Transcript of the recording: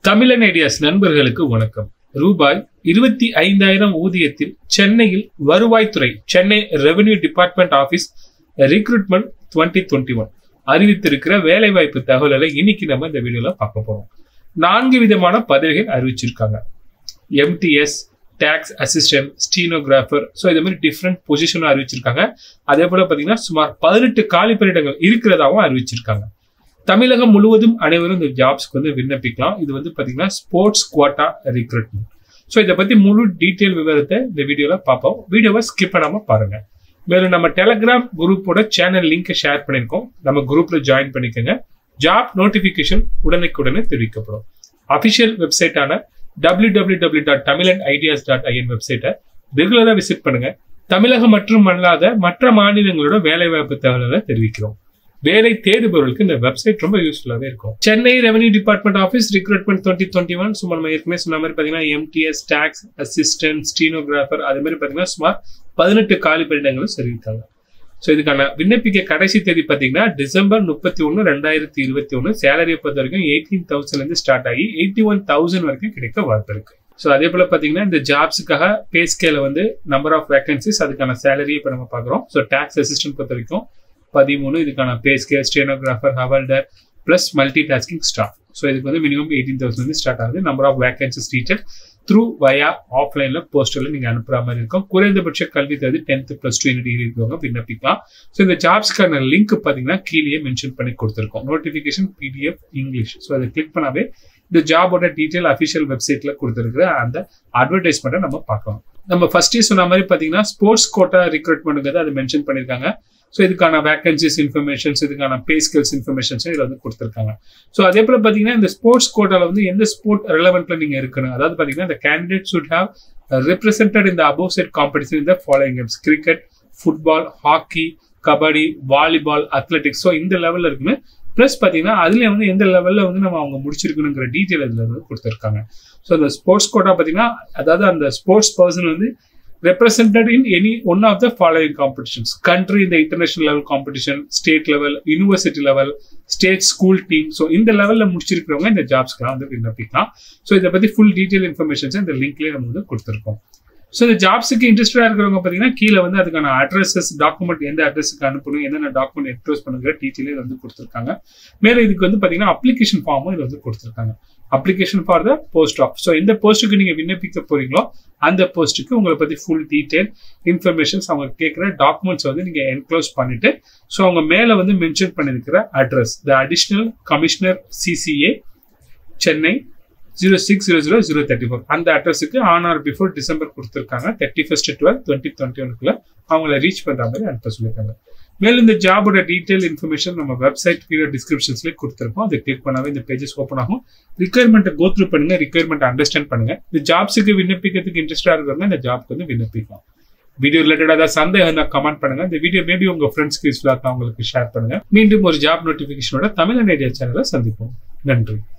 தமிழன் ஐடியாஸ் நண்பர்களுக்கு வணக்கம் ரூபாய் இருபத்தி ஐந்தாயிரம் ஊதியத்தில் சென்னையில் வருவாய்த்துறை Chennai revenue department office recruitment twenty twenty one அறிவித்திருக்கிற வேலைவாய்ப்பு தகவல்களை இன்னைக்கு நம்ம இந்த வீடியோல பார்க்க போறோம் நான்கு விதமான பதவிகள் அறிவிச்சிருக்காங்க MTS tax assistant stenographer so இது மாதிரி டிஃப்ரெண்ட் பொசிஷனும் அறிவிச்சிருக்காங்க அதே போல பார்த்தீங்கன்னா சுமார் பதினெட்டு காலி பணியிடங்கள் இருக்கிறதாவும் அறிவிச்சிருக்காங்க தமிழகம் முழுவதும் அனைவரும் இந்த ஜாப்ஸ்க்கு வந்து விண்ணப்பிக்கலாம் இது வந்து பார்த்தீங்கன்னா ஸ்போர்ட்ஸ் குவாட்டா ரெக்ரூட்மெண்ட் ஸோ இதை பற்றி முழு டீட்டெயில் விவரத்தை இந்த வீடியோவில் பார்ப்போம் வீடியோவை ஸ்கிப் பண்ணாமல் பாருங்க மேலும் நம்ம டெலகிராம் குரூப்போட சேனல் லிங்கை ஷேர் பண்ணியிருக்கோம் நம்ம குரூப்ல ஜாயின் பண்ணிக்கோங்க ஜாப் நோட்டிஃபிகேஷன் உடனுக்குடனே தெரிவிக்கப்படும் அஃபிஷியல் வெப்சைட்டான W W W dot Tamilan ideas dot IN வெப்சைட்டை ரெகுலராக விசிட் பண்ணுங்க தமிழகம் மற்றும் அல்லாத மற்ற மாநிலங்களோட வேலைவாய்ப்பு தகவல்களை தெரிவிக்கிறோம் வேலை தேடுபவர்களுக்கு இந்த வெப்சைட் ரொம்ப யூஸ்ஃபுல்லாகவே இருக்கும் Chennai revenue department office recruitment twenty twenty one சுமார் நம்ம ஏற்கனவே சொன்ன மாதிரி பார்த்தீங்கன்னா எம்டிஎஸ் டேக்ஸ் அசிஸ்டன்ட் ஸ்டீனோகிராஃபர் அதே மாதிரி பார்த்தீங்கன்னா சுமார் பதினெட்டு காலி பணியிடங்களும் தெரிவித்தாங்க ஸோ இதுக்கான விண்ணப்பிக்க கடைசி தேதி பார்த்தீங்கன்னா டிசம்பர் முப்பத்தி ஒன்று ரெண்டாயிரத்தி இருபத்தி ஒன்று சேலரியை பொறுத்த வரைக்கும் எயிட்டீன் தௌசண்ட்லேருந்து ஸ்டார்ட் ஆகி எயிட்டி ஒன் தௌசண்ட் வரைக்கும் கிடைக்க வாய்ப்பு இருக்கு ஸோ அதே போல் பார்த்தீங்கன்னா இந்த ஜாப்ஸுக்காக பே ஸ்கேல வந்து நம்பர் ஆஃப் வேகன்சிஸ் அதுக்கான சேலரியை இப்போ நம்ம பார்க்குறோம் ஸோ டேக்ஸ் அசிஸ்டன்ட் பொறுத்த வரைக்கும் பதிமூணு இதுக்கான pay scale stenographer havildar plus multi tasking staff so இதுக்கு வந்து மினிமம் எயிட்டீன் தௌசண்ட் ஸ்டார்ட் ஆகுது number of vacancies teacher through via ஆஃப்லைனில் போஸ்டரில் நீங்கள் அனுப்புகிற மாதிரி இருக்கும் குறைந்தபட்ச கல்வி தகுதி டென்த்து ப்ளஸ் டூ டிகிரி இருக்கவங்க விண்ணப்பிக்கலாம் ஸோ இந்த ஜாப்ஸ்க்கான லிங்க் பார்த்தீங்கன்னா கீழே மென்ஷன் பண்ணி கொடுத்துருக்கோம் நோட்டிஃபிகேஷன் பிடிஎஃப் இங்கிலீஷ் ஸோ அதை கிளிக் பண்ணாவே இந்த ஜாபோட டீட்டெயில் அஃபிஷியல் வெப்சைட்ல கொடுத்துருக்குற அந்த அட்வர்டைஸ்மெண்ட்டை நம்ம பார்க்கலாம் நம்ம ஃபர்ஸ்டே சொன்ன மாதிரி பார்த்தீங்கன்னா ஸ்போர்ட்ஸ் கோட்டா ரெக்ரூட்மெண்ட்டுங்கிறது அதை மென்ஷன் பண்ணியிருக்காங்க ஸோ இதுக்கான வேகன்சிஸ் இன்ஃபர்மேஷன்ஸ் இதுக்கான பே ஸ்கில்ஸ் இன்ஃபர்மேஷன்ஸ் இதில் வந்து கொடுத்துருக்காங்க ஸோ அதே போல் பார்த்தீங்கன்னா இந்த ஸ்போர்ட்ஸ் கோட்டாவில் வந்து எந்த ஸ்போர்ட் ரெலவெண்ட்ல நீங்கள் இருக்கணும் அதாவது பார்த்தீங்கன்னா இந்த கேண்டிடேட் சுட் ஹாவ் ரெப்ரசென்டட் இந்த அபோவ் செட் காம்படிஷன் இந்த following games cricket football hockey kabaddi volleyball athletics so இந்த லெவலில் இருக்குன்னு ப்ளஸ் பார்த்தீங்கன்னா அதுல வந்து எந்த லெவலில் வந்து நம்ம அவங்க முடிச்சிருக்கணுங்கிற டீட்டெயில் இதில் வந்து கொடுத்துருக்காங்க ஸோ அந்த ஸ்போர்ட்ஸ் கோட்டா பார்த்தீங்கன்னா அதாவது அந்த ஸ்போர்ட்ஸ் பர்சன் வந்து represented in any one of the following competitions country in the international level competition state level university level state school team so இந்த லெவலில் முடிச்சிருக்கிறவங்க இந்த ஜாப்ஸ்க்கெலாம் வந்து விண்ணப்பிக்கலாம் ஸோ இதை பற்றி ஃபுல் டீட்டெயில் இன்ஃபர்மேஷன்ஸ் இந்த லிங்க்லேயே நம்ம வந்து கொடுத்துருக்கோம் ஸோ இந்த ஜாப்ஸுக்கு இன்ட்ரெஸ்டடாக இருக்கிறவங்க பார்த்தீங்கன்னா கீழே வந்து அதுக்கான அட்ரஸஸ் டாக்குமெண்ட் எந்த அட்ரஸுக்கு அனுப்பணும் என்னென்ன டாக்குமெண்ட் என்க்ளோஸ் பண்ணுங்கிற டீட்டெயிலே வந்து கொடுத்துருக்காங்க மேலே இதுக்கு வந்து பார்த்தீங்கன்னா அப்ளிகேஷன் ஃபார்மும் இது வந்து கொடுத்துருக்காங்க application for the post of so எந்த போஸ்ட்டுக்கு நீங்கள் விண்ணப்பிக்க போறீங்களோ அந்த போஸ்ட்டுக்கு உங்களை பற்றி ஃபுல் டீட்டெயில் இன்ஃபர்மேஷன்ஸ் அவங்க கேட்குற டாக்குமெண்ட்ஸ் வந்து நீங்கள் என்க்ளோஸ் பண்ணிட்டு ஸோ அவங்க மேலே வந்து மென்ஷன் பண்ணியிருக்கிற address the additional commissioner CCA Chennai zero six zero zero zero thirty four அந்த அட்ரஸுக்கு ஆன் ஆர் பிஃபோர் டிசம்பர் கொடுத்துருக்காங்க thirty first twelve twenty twenty ஒனுக்குள்ள அவங்கள ரீச் பண்ணுற மாதிரி அனுப்ப சொல்லியிருக்காங்க மேலும் இந்த ஜாபோட டீட்டெயில் இன்ஃபர்மேஷன் நம்ம வெப்சைட் கீழே டிஸ்கிரிப்ஷன்ஸ்லேயே கொடுத்துருக்கோம் அதை கிளிக் பண்ணாவே இந்த பேஜஸ் ஓப்பன் ஆகும் ரிக்யர்மெண்ட்டை கோ த்ரூ பண்ணுங்க ரிக்யர்மெண்ட் அண்டர்ஸ்டாண்ட் பண்ணுங்க இந்த ஜாப்ஸுக்கு விண்ணப்பிக்கிறதுக்கு இன்ட்ரெஸ்டாக இருக்கிறவங்க இந்த ஜாப்க்கு வந்து விண்ணப்பிக்கலாம் வீடியோ ரிலேட்டடாக ஏதாவது சந்தேகம் இருந்தால் கமெண்ட் பண்ணுங்க இந்த வீடியோ மேபி உங்க ஃப்ரெண்ட்ஸ்க்கு யூஸ்ஃபுல்லாக அவங்களுக்கு ஷேர் பண்ணுங்க மீண்டும் ஒரு ஜாப் நோட்டிஃபிகேஷனோட தமிழ் ஐடியா சேனலை சந்திப்போம் நன்றி